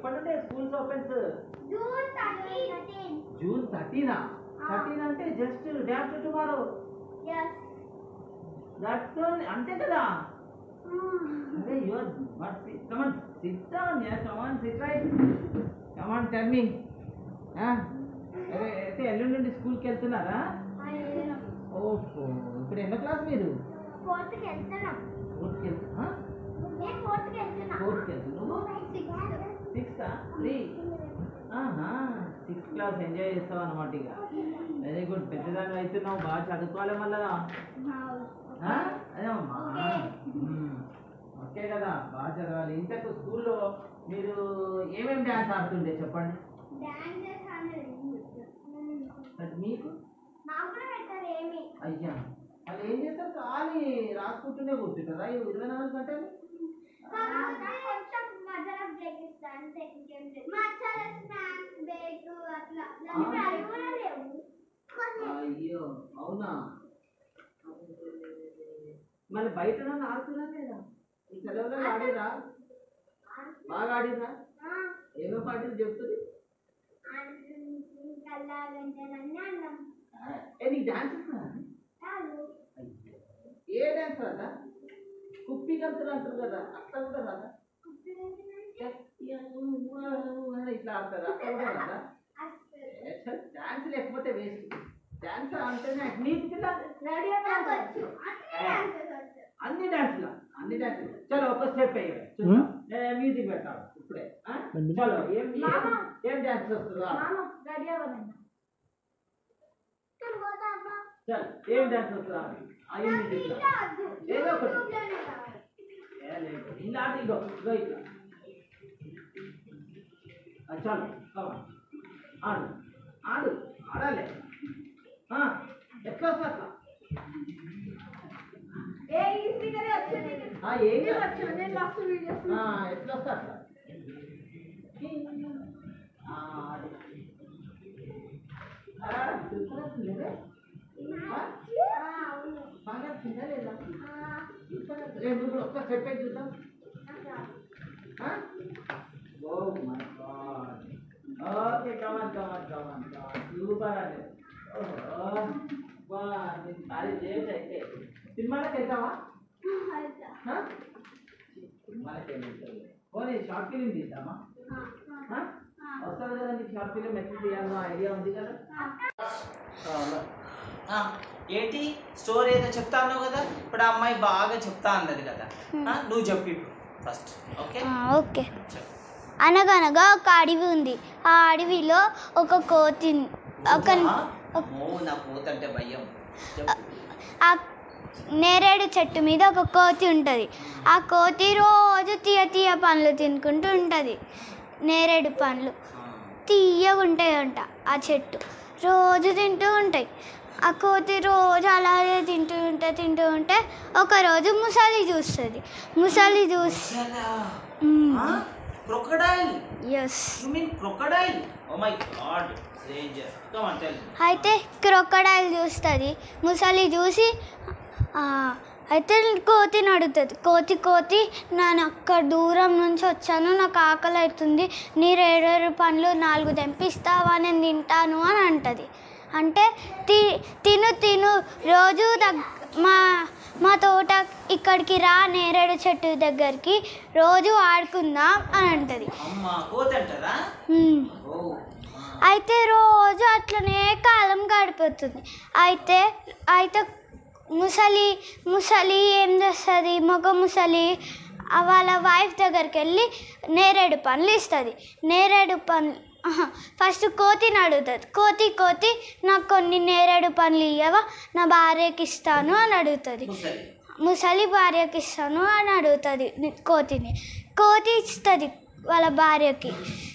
ఎప్పుడంటే schools opens June thirteen June థర్టీనా ఆ. థర్టీన్ అంటే just day after tomorrow yes that అంతే కదా అరే you are but come on sit down yeah come on sit right come on tell me అరే అయితే ఎల్లుండి నుండి స్కూల్కి వెళ్తున్నారా ఓహో ఇప్పుడు ఎన్నో క్లాస్ మీరు ఫోర్త్కి వెళ్తున్నాం ఫోర్త్కి వెళ్తున్నా నేను ఫోర్త్కి వెళ్తున్నా ఫోర్త్కి వెళ్తున్నావు సిక్స్త్ త్రీ ఆహా సిక్స్త్ క్లాస్ ఎంజాయ్ చేస్తావు అనమాట ఇక వెరీ గుడ్ పెద్దదాన్ని అవుతున్నావు బాగా చదువుకోవాలి మళ్ళా ఆ? అదేమ్మా మ్మ్. ఓకే కదా బాగా చదవాలి ఇంతకు స్కూల్లో మీరు ఏమేమి డ్యాన్స్ ఆడుతుండే చెప్పండి డాన్సెస్ అనేది మరి మీకు నాకు కూడా పెట్టారు ఏమి అయ్యా వాళ్ళు ఏం చేస్తారు ఖాళీ రాసుకుంటూనే కూర్చుంటారా ఈ ఇరవై నాలుగు గంటలు కొంచెం మధ్యలో బ్రేక్ ఇస్తాను అంతే ఇంకేం లేదు మధ్యలో స్నాక్స్ బ్రేక్ అట్లా దానికి అవి కూడా లేవు అయ్యో అవునా మళ్ళీ బయట నన్ను ఆడుతున్నా లేదా ఈ సెలవులో ఆడిరా బాగా ఆడిరా ఏమో పాటలు చెప్తుంది కల్లా గంటలన్నీ అన్నం ఏ నీకు డాన్స్ వస్తుందా చాలు ఏ డాన్స్ రాదా కుప్పి గంతులు అంటారు కదా అట్లా కూడా రాదా ఇట్లా ఆడతారు అట్లా కూడా రాదా డాన్స్ లేకపోతే వేస్ట్ డాన్స్ అంటేనే నీకు పిల్ల రెడీ నాకు వచ్చు అన్ని డాన్సెస్ వచ్చు అన్ని డాన్స్లా అన్ని డాన్స్ చలో ఒక స్టెప్ అయ్యాయి చూద్దాం నేను మ్యూజిక్ పెట్టాలి ఇప్పుడే ఆ? చలో ఏం ఏం- మామ. ఏం డాన్స్ వస్తుందా రెడీ అవ్వనన్నా పోతామా చల్ ఏం డాన్స్ వస్తుందా అయ్యి మ్యూజిక్ ఏదో ఒకటి ఏ లేదు. ఇలా ఆడు, ఇగో ఇగో ఇట్లా ఆ, చాలు కమా ఆడు ఆడు ఆడాలి ఆ, ఎట్లా వస్తా అట్లా ఏ ఈ స్పీకర్ వచ్చింది ఆ, ఏం కాదు. వచ్చు నేను లాస్ట్ వీడియోస్ ఆ, ఎట్లా వస్తా అట్లా ఆ, అది. ఆ, సూపర్ వస్తుందిలే. ఆ, అవును బాగా వచ్చిందా లేదా ఆ, సూపర్ వస్తుంది. ఏ, నువ్వు కూడా ఒక్క స్టెప్ వేసి చూద్దాం Huh? Oh my god. Okay, come on, come on, come on, come on. Super అండి. ఓహో. వా, నీకు భారీ లేట్ అయితే. సినిమాలకు వెళ్తావా Huh? సినిమాలకు ఏం వెళ్తావు? పోనీ షార్ట్ ఫిలిం తీద్దామా Huh? వస్తుంది కదా నీకు షార్ట్ ఫిలిం ఎట్లా తీయాలో ఐడియా ఉంది కదా ఆ, ఏంటి స్టోరీ ఏదో చెప్తా అన్నావు కదా ఇప్పుడు ఆ అమ్మాయి బాగా చెప్తా అన్నది కదా ఆ, నువ్వు చెప్పు ఇప్పుడు ఫస్ట్ ఓకే ఓకే చెప్పు అనగనగా ఒక అడవి ఉంది ఆ అడవిలో ఒక కోతి ఒక ఆ? అమ్మో నా పోతంటే భయం చెప్పు ఆ నేరేడు చెట్టు మీద ఒక కోతి ఉంటుంది ఆ కోతి రోజు తీయ తీయ పండ్లు తినుకుంటూ ఉంటుంది నేరేడు పండ్లు ఆ, తీయగా ఉంటాయంట ఆ చెట్టు రోజు తింటూ ఉంటాయి ఆ కోతి రోజు అలాగే తింటూ ఉంటే తింటూ ఉంటే ఒకరోజు ముసలి చూస్తుంది ముసలి చూసి ముసలా? ఆ? Crocodile yes you mean crocodile oh my God danger come on tell అయితే క్రొకడైల్ చూస్తుంది ముసలి చూసి ఆ, అయితే కోతిని అడుగుతుంది కోతి కోతి నేను అక్కడ దూరం నుంచి వచ్చాను నాకు ఆకలి అవుతుంది నీ రేడేడు పండ్లు నాలుగు తెంపిస్తావా నేను తింటాను అని అంటది అంటే తి తిను తిను రోజు దగ్ మా మా తోట ఇక్కడికి రా నేరేడు చెట్టు దగ్గరికి రోజు ఆడుకుందాం అని అంటది అమ్మ కోతి అంటారా "హ్మ్." ఓ ఆ. అయితే రోజు అట్లనే కాలం గడిపోతుంది అయితే అయితే ముసలి ముసలి ఏం చేస్తుంది మగ ముసలి ఆ వాళ్ళ వైఫ్ దగ్గరికి వెళ్ళి నేరేడు పండ్లు ఇస్తుంది నేరేడు పండ్లు ఫస్ట్ కోతిని అడుగుతుంది కోతి కోతి నాకు కొన్ని నేరేడు పండ్లు ఇవ్వవా నా భార్యకి ఇస్తాను అని అడుగుతుంది ముసలి ముసలి భార్యకి ఇస్తాను అని అడుగుతుంది కోతిని కోతి ఇస్తుంది వాళ్ళ భార్యకి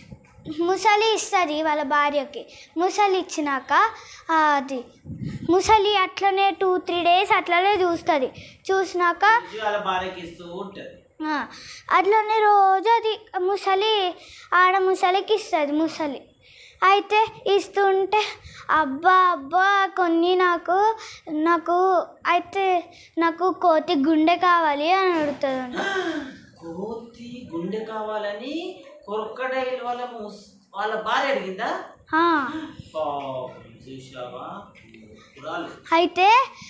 ముసలి ఇస్తుంది వాళ్ళ భార్యకి ముసలి ఇచ్చినాక ఆ, అది ముసలి అట్లనే టూ త్రీ డేస్ అట్లనే చూస్తుంది చూసినాక చూసి వాళ్ళ భార్యకి ఇస్తూ ఉంటుంది ఆ, అట్లనే రోజు అది ముసలి ఆడ ముసలికి ఇస్తుంది ముసలి అయితే ఇస్తుంటే అబ్బా అబ్బా కొన్ని నాకు నాకు అయితే నాకు కోతి గుండె కావాలి అని అడుగుతుంది కోతి గుండె కావాలని కొరకడైల్ వాళ్ళ ముస్- వాళ్ళ భార్య అడిగిందా ఆ, పాపం, చూశావా పురాలు అయితే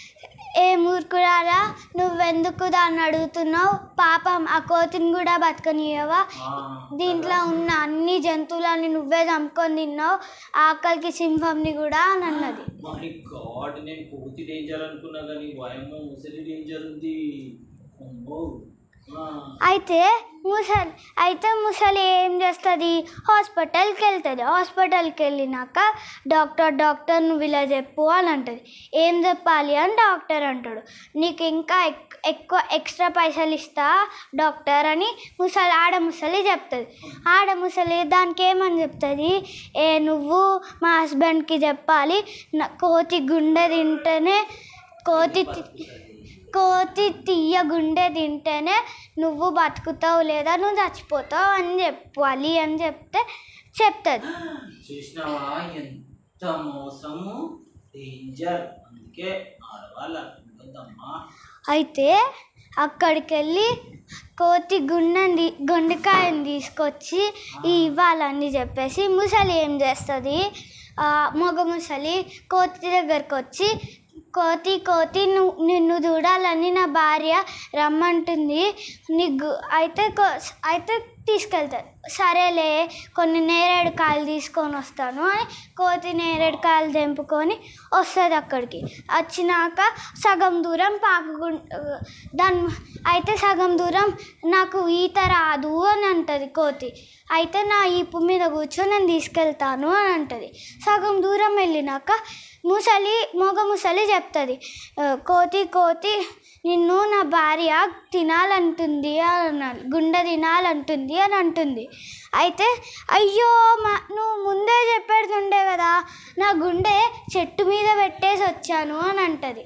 ఏ మూర్ఖురారా నువ్వెందుకు దాన్ని అడుగుతున్నావు పాపం ఆ కోతిని కూడా బతకనియవా ఆ, దీంట్లో ఉన్న అన్ని జంతువులని నువ్వే చంపుకొని తిన్నావు ఆకలికి సింహంని కూడా అని అన్నది మై గాడ్ నేను కోతి డేంజర్ అనుకున్నా కానీ భయమో ముసలి డేంజర్ ఉంది అమ్మో ఆ, అయితే ముసలి అయితే ముసలి ఏం చేస్తుంది హాస్పిటల్కి వెళ్తుంది హాస్పిటల్కి వెళ్ళినాక డాక్టర్ డాక్టర్ నువ్వు ఇలా చెప్పు అని అంటుంది ఏం చెప్పాలి అని డాక్టర్ అంటాడు నీకు ఇంకా ఎక్- ఎక్కువ ఎక్స్ట్రా పైసలు ఇస్తా డాక్టర్ అని ముసలి ఆడ ముసలి చెప్తుంది ఆడ ముసలి దానికి ఏమని చెప్తుంది ఏ నువ్వు మా హస్బెండ్కి చెప్పాలి నా కోతి గుండె తింటేనే కోతి తి- కోతి తీయ గుండె తింటేనే నువ్వు బతుకుతావు లేదా నువ్వు చచ్చిపోతావు అని చెప్పాలి అని చెప్తే చెప్తుంది చూసినావా ఎంత మోసము డేంజర్ అందుకే ఆడవాళ్ళు అనుకుందమ్మా అయితే అక్కడికి వెళ్ళి కోతి గుండెని గుండెకాయని తీసుకొచ్చి ఇవ్వాలని చెప్పేసి ముసలి ఏం చేస్తుంది ఆ, మగ ముసలి కోతి దగ్గరకు వచ్చి కోతి కోతి నువ్వు నిన్ను చూడాలని నా భార్య రమ్మంటుంది నీకు అయితే కో- అయితే తీసుకెళ్తాడు సరేలే కొన్ని నేరేడు కాయలు తీసుకొని వస్తాను అని కోతి నేరేడు కాయలు తెంపుకొని వస్తుంది అక్కడికి వచ్చినాక సగం దూరం పాకు దాని అయితే సగం దూరం నాకు ఈత రాదు అని అంటుంది కోతి అయితే నా ఈపు మీద కూర్చొని నేను తీసుకెళ్తాను అని అంటుంది సగం దూరం వెళ్ళినాక ముసలి మగ ముసలి చెప్తుంది "ఆ, కోతి కోతి నిన్ను నా భార్య తినాలంటుంది అని అన్నాడు గుండె తినాలంటుంది అని అంటుంది అయితే అయ్యో మా నువ్వు ముందే చెప్పేడుతుండే కదా నా గుండె చెట్టు మీద పెట్టేసి వచ్చాను అని అంటది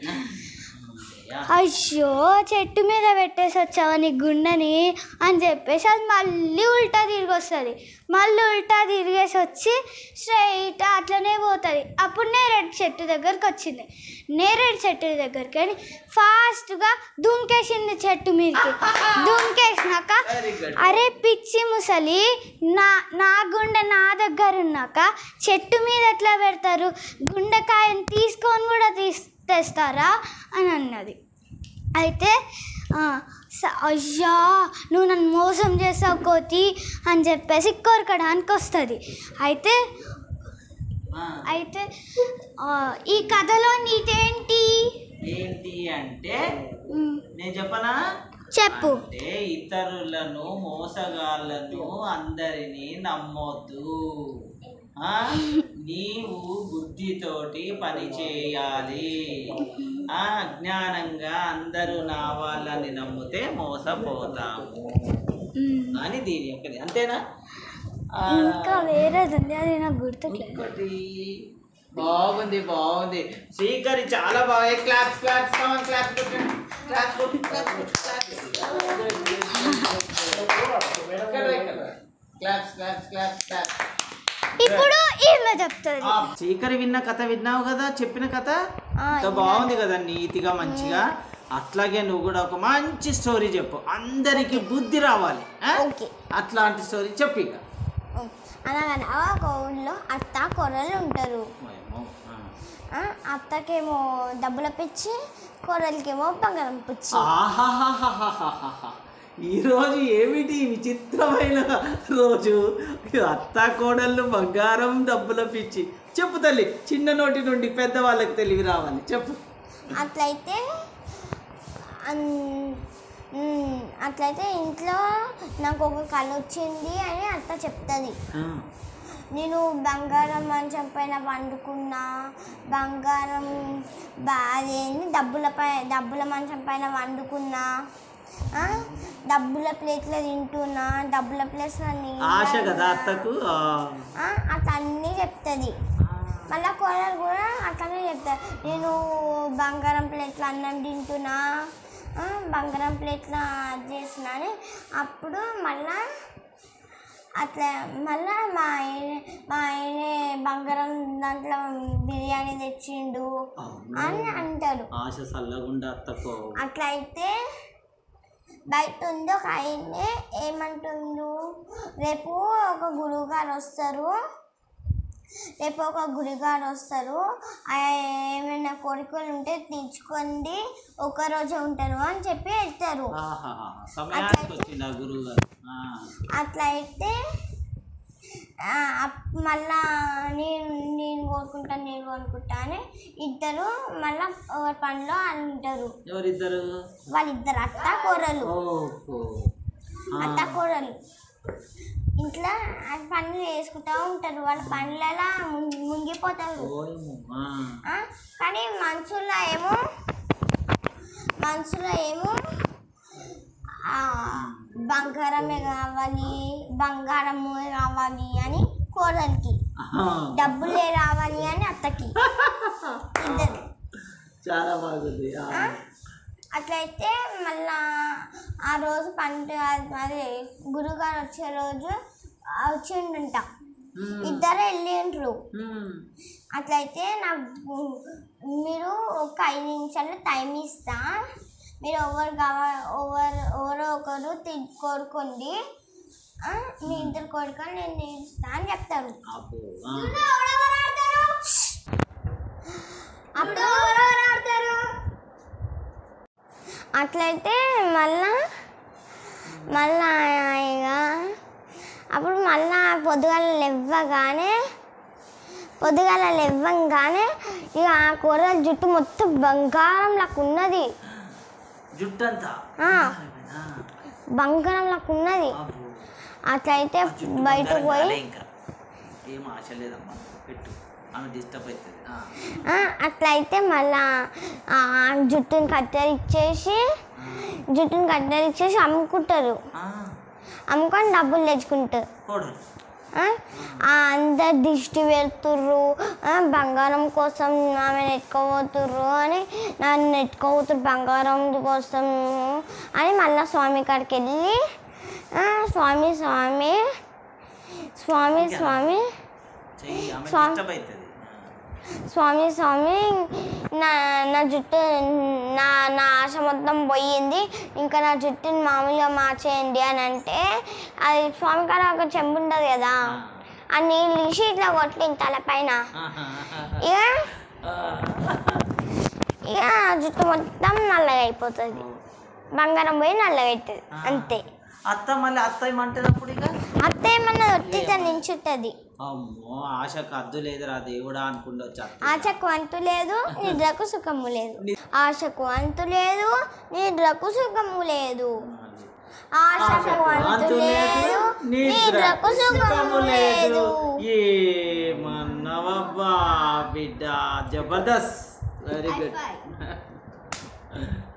అయ్యో చెట్టు మీద పెట్టేసి వచ్చావా నీ గుండెని అని చెప్పేసి అది మళ్ళీ ఉల్టా తిరిగి వస్తుంది మళ్ళీ ఉల్టా తిరిగేసి వచ్చి స్ట్రైట్ అట్లనే పోతుంది అప్పుడు నేరేడు చెట్టు దగ్గరికి వచ్చింది నేరేడు చెట్టు దగ్గరికి అని ఫాస్ట్గా దుంకేసింది చెట్టు మీదకి దుంకేసినాక వెరీ గుడ్ అరే పిచ్చి ముసలి నా నా గుండె నా దగ్గర ఉన్నాక చెట్టు మీద ఎట్లా పెడతారు గుండెకాయని తీసుకొని కూడా తీస్ తెస్తారా అని అన్నది అయితే ఆ, స- అయ్యా నువ్వు నన్ను మోసం చేసావు కోతి అని చెప్పేసి కొరకడానికి వస్తుంది అయితే అయితే ఆ, ఈ కథలో నీతేంటి ఏంటి అంటే ఉమ్, నేను చెప్పనా చెప్పు అంటే ఇతరులను మోసగాళ్ళను అందరినీ నమ్మొద్దు ఆ? నీవు బుద్ధితోటి పని చేయాలి ఆ అజ్ఞానంగా అందరూ నా వాళ్ళని నమ్మితే మోసపోతాము ఉమ్, అని దీని యొక్క అంతేనా ఆ, ఇంకా వేరేది ఉంది అది నాకు గుర్తులేదు ఇంకోటి బాగుంది బాగుంది శ్రీకరి చాలా బాగా క్లాప్స్ క్లాప్స్ కావాలి క్లాప్స్ కొట్టండి క్లాప్స్ కొట్టు క్లాప్స్ కొట్టు క్లాప్స్ క్లాప్స్ క్లాప్స్ క్లాప్స్ ఇప్పుడు ఈమె చెప్తుంది శ్రీకరి విన్న కథ విన్నావు కదా చెప్పిన కథ ఆ, ఎంత బాగుంది కదా నీతిగా మంచిగా అట్లాగే నువ్వు కూడా ఒక మంచి స్టోరీ చెప్పు అందరికి బుద్ధి రావాలి ఆ? ఓకే. అట్లాంటి స్టోరీ చెప్పు ఇక అనగా ఒక ఊళ్ళో అత్త కొర్రలు ఉంటారు ఏమో, ఆ. ఆ, అత్తకేమో డబ్బుల పిచ్చి కొర్రలకేమో బంగారం పిచ్చి ఆహాహాహాహాహాహా. ఈ రోజు ఏమిటి విచిత్రమైన రోజు అత్త కోడళ్ళు బంగారం డబ్బుల పిచ్చి చెప్పు తల్లి చిన్న నోటి నుండి పెద్ద వాళ్ళకి తెలివి రావాలి చెప్పు అట్లయితే అన్- ఉమ్, అట్లయితే ఇంట్లో నాకు ఒక కళ వచ్చింది అని అత్త చెప్తుంది ఆ, నేను బంగారం మంచం పైన వండుకున్నా బంగారం బాదేంది డబ్బుల పై డబ్బుల మంచం పైన వండుకున్నా ఆ, డబ్బుల ప్లేట్లో తింటున్నా డబ్బుల ప్లేస్లో ఆశ కదా అత్తకు ఆ. అట్లా అన్నీ చెప్తుంది మళ్ళా కూరలు కూడా అట్లానే చెప్తారు నేను బంగారం ప్లేట్లో అన్నం తింటున్నా ఆ, బంగారం ప్లేట్లో అది చేస్తున్నా అని అప్పుడు మళ్ళా అట్లా మళ్ళా మా ఆయన మా ఆయన బంగారం దాంట్లో బిర్యానీ తెచ్చిండు అని అంటారు ఆశ చల్లగుండా అత్తకు అట్లా అయితే బయట ఉంది ఒక ఆయన్ని ఏమంటుండు రేపు ఒక గురువు గారు వస్తారు రేపు ఒక గురుగారు వస్తారు ఆ ఏమైనా కోరికలు ఉంటే తీర్చుకోండి ఒక రోజు ఉంటారు అని చెప్పి వెళ్తారు ఆహాహా. సమయానికి వచ్చింది ఆ గురువు గారు ఆ. అట్లా అయితే ఆ, అప్- మళ్ళా నేను నేను కోరుకుంటాను నేను కోరుకుంటా అని ఇద్దరు మళ్ళా ఎవరి పనిలో అని ఉంటారు ఎవరిద్దరు వాళ్ళిద్దరు అత్త కూరలు ఓహో ఆ. అత్త కూరలు ఇంట్లో ఆ పనులు చేసుకుంటూ ఉంటారు వాళ్ళ పనులలో ముం- మునిగిపోతారు ఓయమ్మో. ఆ. ఆ, కానీ మనసులో ఏమో మనసులో ఏమో ఆ, బంగారమే కావాలి బంగారమే కావాలి అని కోడలికి ఆహా. డబ్బులే రావాలి అని అత్తకి ఇద్దరు చాలా బాగుంది ఆ. ఆ, అట్లయితే మళ్ళా ఆ రోజు పంట అదే గురుగారు వచ్చే రోజు ఆ, వచ్చిండంట మ్మ్. ఇద్దరు వెళ్ళిండ్రు మ్మ్. అట్లయితే నాకు మీరు ఒక ఐదు నిమిషాలు టైం ఇస్తా మీరు ఎవరు కావాలి ఎవరు ఎవరో ఒకరు తి- కోరుకోండి ఆ, మీ ఇద్దరు కోరుకొని నేను తీరుస్తా అని చెప్తారు అబ్బో. ఆ. అప్పుడు అట్లయితే మళ్ళా మళ్ళా ఇక అప్పుడు మళ్ళా పొద్దుగాల లేవ్వగానే పొద్దుగాల లేవ్వంగానే ఇక ఆ కూర జుట్టు మొత్తం బంగారం లాగా ఉన్నది జుట్టంతా ఆ. ఆ. బంగారం లాగా ఉన్నది అబ్బో. అట్లయితే ఆ జుట్టు బయటకు బంగారం పోయి కాలే ఇంకా ఏం ఆశ లేదమ్మా పెట్టు ఆమె డిస్టర్బ్ అవుతుంది ఆ. ఆ, అట్లయితే మళ్ళా ఆ జుట్టుని కత్తరిచ్చేసి ఆ. జుట్టుని కత్తరిచ్చేసి అమ్ముకుంటారు ఆ. అమ్ముకొని డబ్బులు తెచ్చుకుంటారు కోడలు ఆ? ఆ అందరు దిష్టి పెడుతుర్రు ఆ, బంగారం కోసం ఆమె నెట్టుకోబోతుర్రు అని నన్ను నెట్టుకోబోతురు బంగారం కోసం అని మళ్ళీ స్వామి కాడికి వెళ్ళి ఆ, స్వామి స్వామి స్వామి స్వామి చెయ్యి ఆమె స్వామి- డిస్టర్బ్ అవుతుంది స్వామి స్వామి నా నా జుట్టు నా నా ఆశ మొత్తం పోయింది ఇంకా నా జుట్టుని మామూలుగా మార్చేయండి అని అంటే అది స్వామి కాడ ఒక చెంబు ఉంటుంది కదా ఆ నీళ్ళు తీసి ఇట్లా కొట్టింది తలపైన ఇక ఇక ఆ జుట్టు మొత్తం నల్లగా అయిపోతుంది బంగారం పోయి నల్లగా అవుతుంది అంతే అత్త మళ్ళీ అత్త ఏమంటేటప్పుడు ఇక అత్త ఏమన్నా ఒట్టిగా నించుతుంది అమ్మో ఆశకు అద్దు లేదురా దేవుడా అనుకుంటూ వచ్చి అత్త ఆశకు అంతు లేదు నిద్రకు సుఖము లేదు ఆశకు అంతు లేదు నిద్రకు సుఖము లేదు ఆశకు అంతు లేదు నిద్రకు సుఖము లేదు ఏమన్నవబ్బా బిడ్డ జబర్దస్త్ వెరీ గుడ్